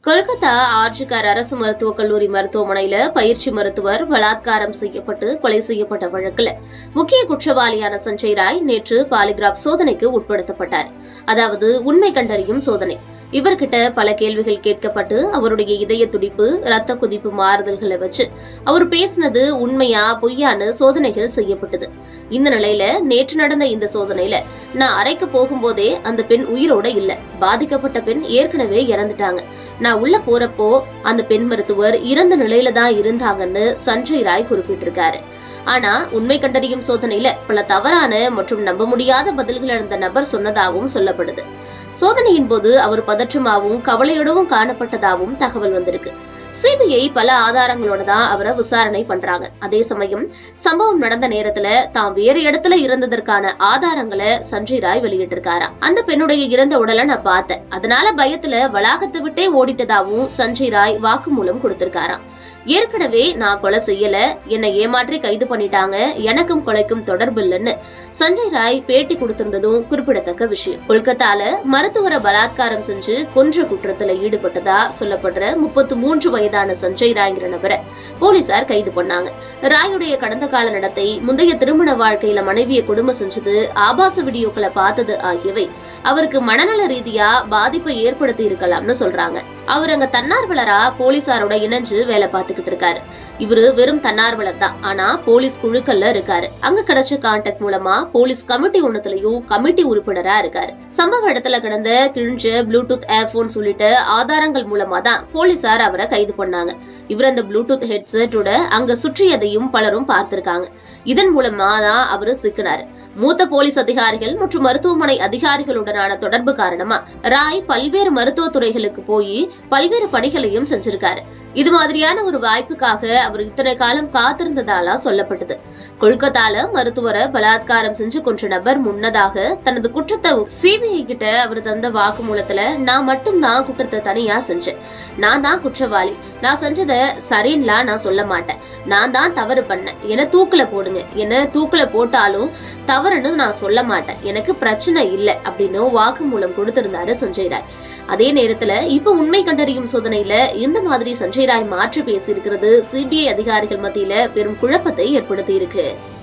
கொல்கத்தா ஆர்ஜிகர் அரசு மருத்துவக் கல்லூரி மருத்துவமனையில பயிற்சி மருத்துவர் பலாத்காரம் செய்யப்பட்டு கொலை செய்யப்பட்ட வழக்குல முக்கிய குற்றவாளியான சஞ்சய் ராய் நேற்று பாலிகிராப் சோதனைக்கு உட்படுத்தப்பட்டார் அதாவது உண்மை கண்டறியும் சோதனை இவர்கிட்ட பல கேள்விகள் கேட்கப்பட்டு அவருடைய இதய துடிப்பு ரத்த குதிப்பு மாறுதல்களை வச்சு அவர் பேசினது உண்மையா பொய்யான்னு சோதனைகள் செய்யப்பட்டது இந்த நிலையில நேற்று நடந்த இந்த சோதனையில நான் அறைக்கு போகும்போதே அந்த பெண் உயிரோட இல்ல பாதிக்கப்பட்ட பெண் ஏற்கனவே இறந்துட்டாங்க நான் உள்ள போறப்போ அந்த பெண் மருத்துவர் இறந்த நிலையில தான் இருந்தாங்கன்னு சஞ்சய் ராய் குறிப்பிட்டிருக்காரு ஆனா உண்மை கண்டறியும் சோதனையில பல தவறான மற்றும் நம்ப முடியாத பதில்கள் அந்த நபர் சொன்னதாகவும் சொல்லப்படுது சோதனையின் போது அவர் பதற்றமாகவும் கவலையோடவும் காணப்பட்டதாகவும் தகவல் வந்திருக்கு சிபிஐ பல ஆதாரங்களோட தான் அவரை விசாரணை பண்றாங்க அதே சமயம் சம்பவம் நடந்த நேரத்துல தாம் வேறு இடத்துல இருந்ததற்கான ஆதாரங்களை சஞ்சய் ராய் வெளியிட்டிருக்காராம் அந்த பெண்ணுடைய இறந்த உடலை நான் பார்த்தேன் அதனால பயத்துல வளாகத்தை விட்டே ஓடிட்டதாவும் சஞ்சய் ராய் வாக்குமூலம் கொடுத்திருக்காராம் ஏற்கனவே நான் கொலை செய்யல என்னை ஏமாற்றி கைது பண்ணிட்டாங்க எனக்கும் கொலைக்கும் தொடர்பு இல்லைன்னு சஞ்சய் ராய் பேட்டி கொடுத்திருந்ததும் குறிப்பிடத்தக்க விஷயம் கொல்கத்தால மருத்துவரை பலாத்காரம் செஞ்சு கொன்ற குற்றத்துல ஈடுபட்டதா சொல்லப்படுற முப்பத்து மூன்று வயதான சஞ்சய் ராய்ங்கிற நபரை போலீசார் கைது பண்ணாங்க ராயுடைய கடந்த கால நடத்தை முந்தைய திருமண வாழ்க்கையில மனைவியை கொடுமை செஞ்சது ஆபாச வீடியோக்களை பார்த்தது ஆகியவை அவருக்கு மனநல ரீதியா பாதிப்பை ஏற்படுத்தி இருக்கலாம்னு சொல்றாங்க அவர் அங்க தன்னார்வலரா போலீசாரோட இணைஞ்சு வேலை பார்த்துக்கிட்டு இருக்காரு இவரு வெறும் தன்னார்வலர் தான் ஆனா போலீஸ் குழுக்கள்ல இருக்காரு அங்க கிடைச்ச கான்டாக்ட் மூலமா போலீஸ் கமிட்டி ஒண்ணுலயும் கமிட்டி உறுப்பினரா இருக்காரு சம்பவ இடத்துல கிடந்த கிழிஞ்ச ப்ளூடூத் ஏர்போன்ஸ் உள்ளிட்ட ஆதாரங்கள் மூலமா தான் போலீசார் அவரை கைது பண்ணாங்க இவர் அந்த ப்ளூடூத் ஹெட்செட்டோட அங்க சுற்றியதையும் பலரும் பார்த்திருக்காங்க இதன் மூலமா தான் அவரு சிக்கினாரு மூத்த போலீஸ் அதிகாரிகள் மற்றும் மருத்துவமனை அதிகாரிகளுடனான தொடர்பு காரணமா ராய் பல்வேறு மருத்துவ துறைகளுக்கு போய் பல்வேறு பணிகளையும் செஞ்சிருக்காரு இது மாதிரியான ஒரு வாய்ப்புக்காக அவர் இத்தனை காலம் காத்திருந்ததாலாம் சொல்லப்பட்டது கொல்கத்தால மருத்துவரை பலாத்காரம் செஞ்சு கொன்ற நபர் முன்னதாக தனது குற்றத்தை சிபிஐ கிட்ட அவர் தந்த வாக்குமூலத்துல நான் மட்டும்தான் குற்றத்தை தனியா செஞ்சேன் நான் தான் குற்றவாளி நான் செஞ்சதை சரின்னுலாம் நான் சொல்ல மாட்டேன் நான் தான் தவறு பண்ணேன் என்ன தூக்குல போடுங்க என்ன தூக்குல போட்டாலும் தவறுன்னு நான் சொல்ல மாட்டேன் எனக்கு பிரச்சனை இல்லை அப்படின்னு வாக்குமூலம் கொடுத்திருந்தாரு சஞ்சய் ராய் அதே நேரத்துல இப்ப உண்மை கண்டறியும் சோதனையில இந்த மாதிரி சஞ்சய் ராய் மாற்றி பேசியிருக்கிறது சிபிஐ அதிகாரிகள் மத்தியில பெரும் குழப்பத்தை ஏற்படுத்தி இருக்கு